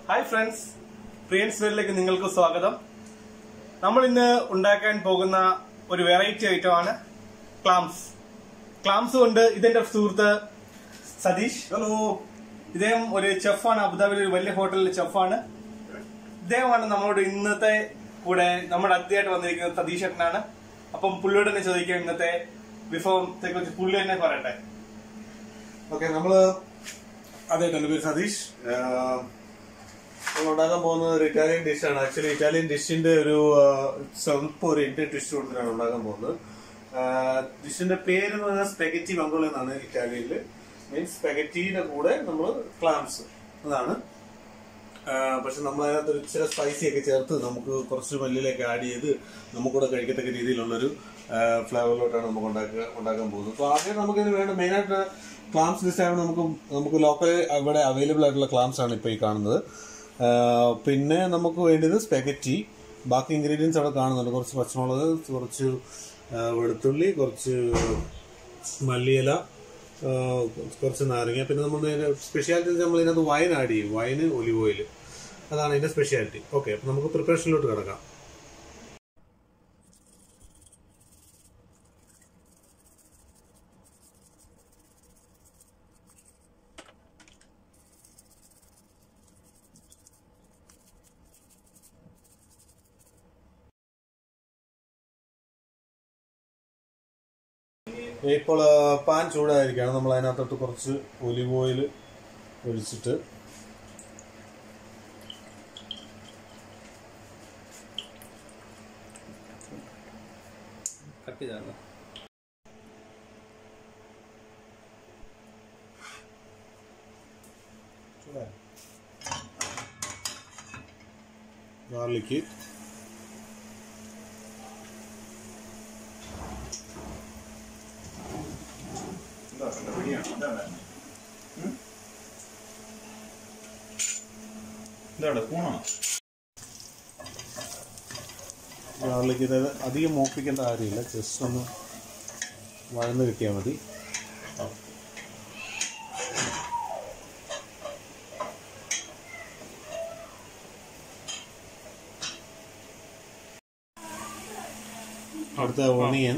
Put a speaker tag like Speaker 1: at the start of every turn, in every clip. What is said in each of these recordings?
Speaker 1: hi friends പ്രിയൻസ് വേലിലേക്ക് നിങ്ങൾക്ക് സ്വാഗതം നമ്മൾ ഇന്ന് ഉണ്ടാക്കാൻ പോകുന്ന ഒരു വെറൈറ്റി ഐറ്റമാണ് ക്ലാംസ് ക്ലാംസ് കൊണ്ട് ഇതെന്റെ സുഹൃത്ത് സതീഷ് ഹലോ ഇദ്ദേഹം ഒരു ചെഫാണ് അബുദാബിയിലെ ഒരു വലിയ ഹോട്ടലിലെ ചെഫാണ് ഇദ്ദേഹമാണ് നമ്മളോട് ഇന്നത്തെ കൂടെ നമ്മുടെ അതിഥിയായിട്ട് വന്നിരിക്കുന്നത് സതീഷ് ചേട്ടനാണ് അപ്പം പുള്ളിയോട് തന്നെ ചോദിക്കാം ഇന്നത്തെ വിഭവത്തെ കുറിച്ച് പുള്ളി തന്നെ പറയട്ടെ
Speaker 2: ഓക്കെ നമ്മള് അതെ എന്റെ പേര് സതീഷ് ആഹ് നമ്മൾ ഉണ്ടാക്കാൻ പോകുന്നത് ഒരു ഇറ്റാലിയൻ ഡിഷാണ് ആക്ച്വലി ഇറ്റാലിയൻ ഡിഷിന്റെ ഒരു ആഹ്, സ്വല്പം ഒരു ഇന്ത്യൻ ഡിഷ് കൊടുത്തിട്ടാണ് ഉണ്ടാക്കാൻ പോകുന്നത് ഡിഷിന്റെ പേര് എന്ന് പറഞ്ഞാൽ സ്പെഗറ്റി മംഗോളി എന്നാണ് ഇറ്റാലിയനില് മീൻസ് സ്പെഗറ്റിയുടെ കൂടെ നമ്മൾ ക്ലാംസ് അതാണ് ആഹ് പക്ഷെ നമ്മൾ അതിനകത്ത് ഒരു ഇച്ചിരി സ്പൈസി ഒക്കെ ചേർത്ത് നമുക്ക് കുറച്ച് മല്ലിയിലേക്ക് ആഡ് ചെയ്ത് നമുക്കൂടെ കഴിക്കത്തക്ക രീതിയിലുള്ളൊരു ഫ്ലേവറിലോട്ടാണ് നമുക്ക് ഉണ്ടാക്കുക ഉണ്ടാക്കാൻ പോകുന്നത് അപ്പോൾ ആദ്യം നമുക്കിത് വേണ്ട മെയിനായിട്ട് ക്ലാംസ് ഡിഷ് ആണ് നമുക്ക് നമുക്ക് ലോക്കൽ ഇവിടെ അവൈലബിൾ ആയിട്ടുള്ള ക്ലാംസ് ആണ് ഇപ്പോൾ ഈ കാണുന്നത് ആഹ് പിന്നെ നമുക്ക് വേണ്ടത് സ്പെഗറ്റി ബാക്കി ഇൻഗ്രീഡിയൻസ് അവിടെ കാണുന്നുണ്ട് കുറച്ച് പച്ചമുളക് കുറച്ച് ആഹ് വെളുത്തുള്ളി കുറച്ച് മല്ലിയില ആ, കുറച്ച് നാരങ്ങ പിന്നെ നമ്മൾ സ്പെഷ്യാലിറ്റി നമ്മൾ ഇതിനകത്ത് വൈൻ ആഡ് ചെയ്യും വൈന് ഒലിവ് ഓയിൽ അതാണ് ഇതിന്റെ സ്പെഷ്യാലിറ്റി ഓക്കെ അപ്പൊ നമുക്ക് പ്രിപ്പറേഷനിലോട്ട് കിടക്കാം ഇപ്പോൾ പാൻ ചൂടായിരിക്കുകയാണ് നമ്മൾ അതിനകത്തോട്ട് കുറച്ച് ഒലിവ് ഓയിൽ ഒഴിച്ചിട്ട്
Speaker 1: കട്ട് ചെയ്താണോ
Speaker 2: ഗാർലിക്ക്
Speaker 3: ഇതാണ് കൂണാണോ
Speaker 2: ഗാർലിക്ക് ഇത് അധികം മൂപ്പിക്കേണ്ട കാര്യമില്ല ജസ്റ്റ് ഒന്ന് വഴന്ന് കിട്ടിയാൽ മതി അടുത്ത ഓണിയൻ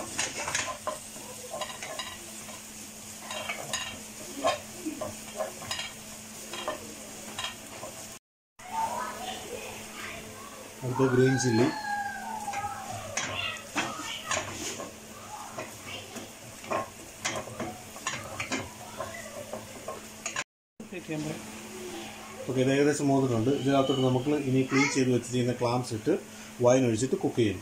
Speaker 2: അടുത്ത ഗ്രീൻ ചില്ലി ഓക്കെ ഇത് ഏകദേശം മൂന്നിട്ടുണ്ട് ഇതിനകത്തോട്ട് നമുക്ക് ഇനി ക്ലീൻ ചെയ്ത് വെച്ചിരിക്കുന്ന ക്ലാംസ് ഇട്ട് വൈൻ ഒഴിച്ചിട്ട് കുക്ക് ചെയ്യും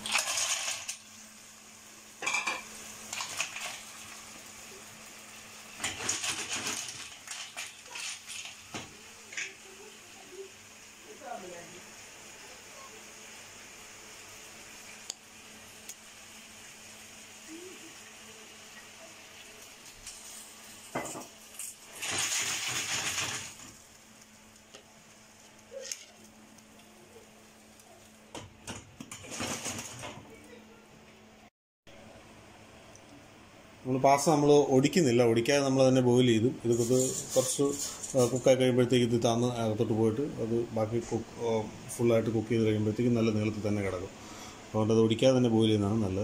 Speaker 2: നമ്മൾ പാസ്ത നമ്മൾ ഒടിക്കുന്നില്ല ഒടിക്കാതെ നമ്മൾ തന്നെ ബോയിൽ ചെയ്തു ഇത് ഇത് കുറച്ച് കുക്കായി കഴിയുമ്പോഴത്തേക്ക് ഇത് തന്ന് അകത്തോട്ട് പോയിട്ട് അത് ബാക്കി കുക്ക് ഫുള്ളായിട്ട് കുക്ക് ചെയ്ത് കഴിയുമ്പോഴത്തേക്ക് നല്ല നീളത്തിൽ തന്നെ കിടക്കും അതുകൊണ്ട് അത് ഒടിക്കാതെ തന്നെ ബോയിൽ ചെയ്യുന്നതാണ് നല്ലത്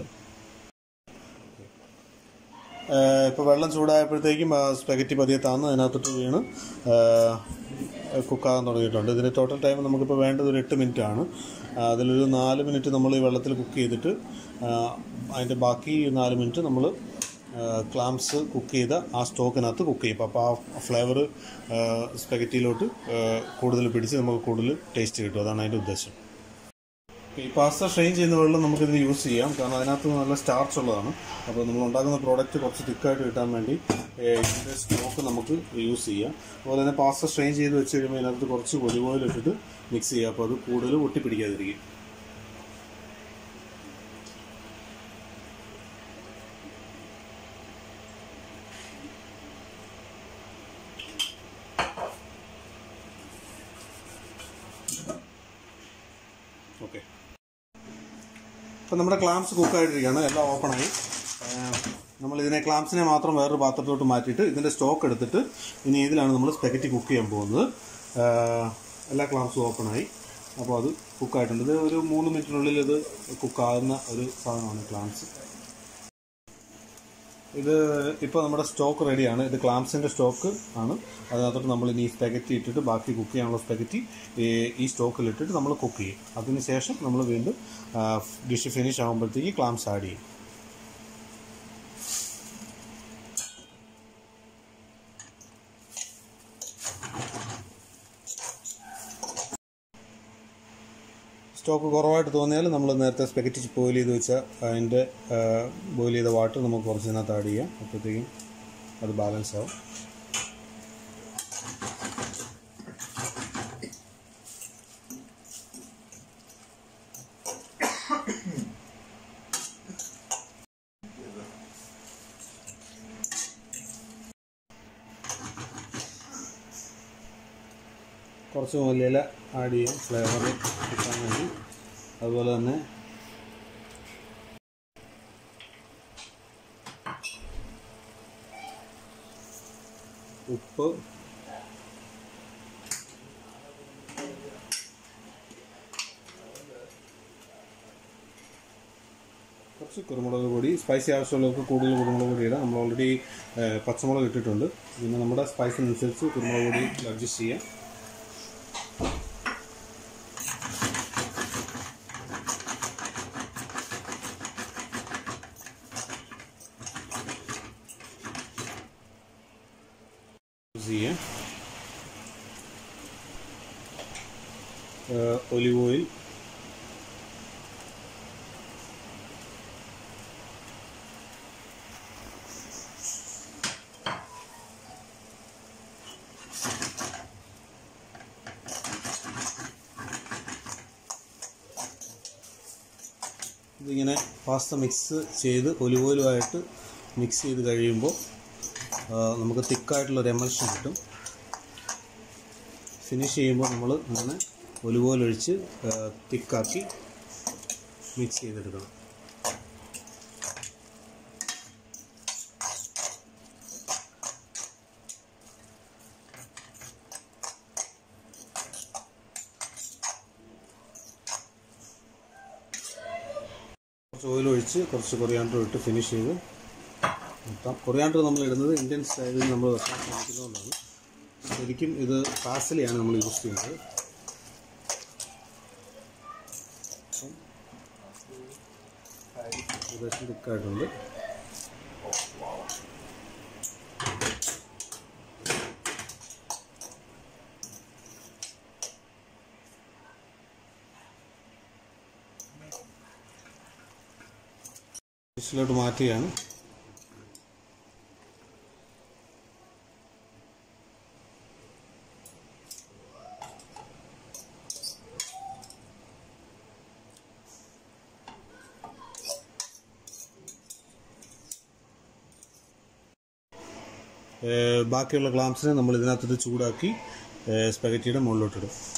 Speaker 2: ഇപ്പോൾ വെള്ളം ചൂടായപ്പോഴത്തേക്കും സ്പെഗറ്റി പതിയെ താന്ന് അതിനകത്തോട്ട് വീണ് കുക്കാകാൻ തുടങ്ങിയിട്ടുണ്ട് ഇതിൻ്റെ ടോട്ടൽ ടൈം നമുക്കിപ്പോൾ വേണ്ടത് ഒരു എട്ട് മിനിറ്റ് ആണ് ആ, അതിലൊരു നാല് മിനിറ്റ് നമ്മൾ ഈ വെള്ളത്തിൽ കുക്ക് ചെയ്തിട്ട് ആ, അതിൻ്റെ ബാക്കി നാല് മിനിറ്റ് നമ്മൾ ക്ലാംസ് കുക്ക് ചെയ്ത ആ സ്റ്റോക്കിനകത്ത് കുക്ക് ചെയ്യും അപ്പോൾ ആ ഫ്ലേവർ സ്പെഗറ്റിയിലോട്ട് കൂടുതൽ പിടിച്ച് നമുക്ക് കൂടുതൽ ടേസ്റ്റ് കിട്ടും അതാണ് അതിൻ്റെ ഉദ്ദേശം ഈ പാസ്ത സ്ട്രെയിൻ ചെയ്യുന്ന വെള്ളം നമുക്കിതിന് യൂസ് ചെയ്യാം കാരണം അതിനകത്ത് നല്ല സ്റ്റാർച്ച് ഉള്ളതാണ് അപ്പോൾ നമ്മൾ ഉണ്ടാക്കുന്ന പ്രോഡക്റ്റ് കുറച്ച് തിക്കായിട്ട് കിട്ടാൻ വേണ്ടി ഏഹ്, ഇതിൻ്റെ സ്റ്റോക്ക് നമുക്ക് യൂസ് ചെയ്യാം അതുപോലെ തന്നെ പാസ്ത സ്ട്രെയിൻ ചെയ്ത് വെച്ച് കഴിയുമ്പോൾ അതിനകത്ത് കുറച്ച് ഒലിവ് ഓയിൽ ഇട്ടിട്ട് മിക്സ് ചെയ്യുക അപ്പോൾ അത് കൂടുതൽ ഒട്ടിപ്പിടിക്കാതിരിക്കും ഓക്കെ ഇപ്പം നമ്മുടെ ക്ലാംസ് കുക്കായിട്ടിരിക്കുകയാണ് എല്ലാം ഓപ്പണായി നമ്മൾ ഇതിനെ ക്ലാംസിനെ മാത്രം വേറൊരു പാത്രത്തോട്ട് മാറ്റിയിട്ട് ഇതിൻ്റെ സ്റ്റോക്ക് എടുത്തിട്ട് ഇനി ഇതിലാണ് നമ്മൾ സ്പെഗറ്റി കുക്ക് ചെയ്യാൻ പോകുന്നത് എല്ലാ ക്ലാംസും ഓപ്പണായി അപ്പോൾ അത് കുക്കായിട്ടുണ്ട് ഇത് ഒരു മൂന്ന് മിനിറ്റിനുള്ളിൽ ഇത് കുക്കാകുന്ന ഒരു സാധനമാണ് ക്ലാംസ് ഇത് ഇപ്പോൾ നമ്മുടെ സ്റ്റോക്ക് റെഡിയാണ് ഇത് ക്ലാംസിൻ്റെ സ്റ്റോക്ക് ആണ് അതിനകത്തോട്ട് നമ്മൾ ഇനി ഈ സ്പെഗറ്റി ഇട്ടിട്ട് ബാക്കി കുക്ക് ചെയ്യാനുള്ള സ്പെഗറ്റി ഈ സ്റ്റോക്കിൽ ഇട്ടിട്ട് നമ്മൾ കുക്ക് ചെയ്യും അതിനുശേഷം നമ്മൾ വീണ്ടും ഡിഷ് ഫിനിഷ് ആകുമ്പോഴത്തേക്ക് ക്ലാംസ് ആഡ് ചെയ്യും സ്റ്റോക്ക് കുറവായിട്ട് തോന്നിയാൽ നമ്മൾ നേരത്തെ സ്പെക്കറ്റ് ബോയിൽ ചെയ്ത് വെച്ചാൽ അതിൻ്റെ ബോയിൽ ചെയ്ത വാട്ടർ നമുക്ക് കുറച്ച് ഇതിനകത്ത് ആഡ് ചെയ്യാം അപ്പോഴത്തേക്കും അത് ബാലൻസ് ആവും കുറച്ച് മല്ലിയില ആഡ് ചെയ്യാം ഫ്ലേവർ കിട്ടാൻ വേണ്ടി അതുപോലെ തന്നെ ഉപ്പ് കുറച്ച് കുരുമുളക് പൊടി സ്പൈസി ആവശ്യമുള്ളവർക്ക് കൂടുതൽ കുരുമുളക് പൊടി ഇടാം നമ്മൾ ഓൾറെഡി പച്ചമുളക് ഇട്ടിട്ടുണ്ട് പിന്നെ നമ്മുടെ സ്പൈസിനനുസരിച്ച് കുരുമുളക് പൊടി അഡ്ജസ്റ്റ് ചെയ്യാം യൂസ് ചെയ്യാം ഒലിവ് ഓയിൽ ഇതിങ്ങനെ പാസ്ത മിക്സ് ചെയ്ത് ഒലിവ് ഓയിലുമായിട്ട് മിക്സ് ചെയ്ത് കഴിയുമ്പോൾ ആ, നമുക്ക് തിക്കായിട്ടുള്ള ഒരു എമൽഷൻ കിട്ടും ഫിനിഷ് ചെയ്യുമ്പോൾ നമ്മൾ അങ്ങനെ ഒലിവ് ഓയിൽ ഒഴിച്ച് തിക്കാക്കി മിക്സ് ചെയ്തെടുക്കണം കുറച്ച് ഓയിൽ ഒഴിച്ച് കുറച്ച് കൊറിയാണ്ടർ ഇട്ട് ഫിനിഷ് ചെയ്ത് നിർത്താം കൊറിയാണ്ടർ നമ്മൾ ഇടുന്നത് ഇന്ത്യൻ സ്റ്റൈലിൽ നമ്മൾ വെക്കാൻ ശ്രമിക്കുന്നതുകൊണ്ടാണ് ശരിക്കും ഇത് പാസലിയാണ് നമ്മൾ യൂസ് ചെയ്യുന്നത് അപ്പം ഏകദേശം തിക്കായിട്ടുണ്ട് ഡിഷിലോട്ട് മാറ്റുകയാണ് ഏഹ് ബാക്കിയുള്ള ക്ലാംസിനെ നമ്മൾ ഇതിനകത്തിട്ട് ചൂടാക്കി സ്പെഗറ്റിയുടെ മുകളിലോട്ടിടും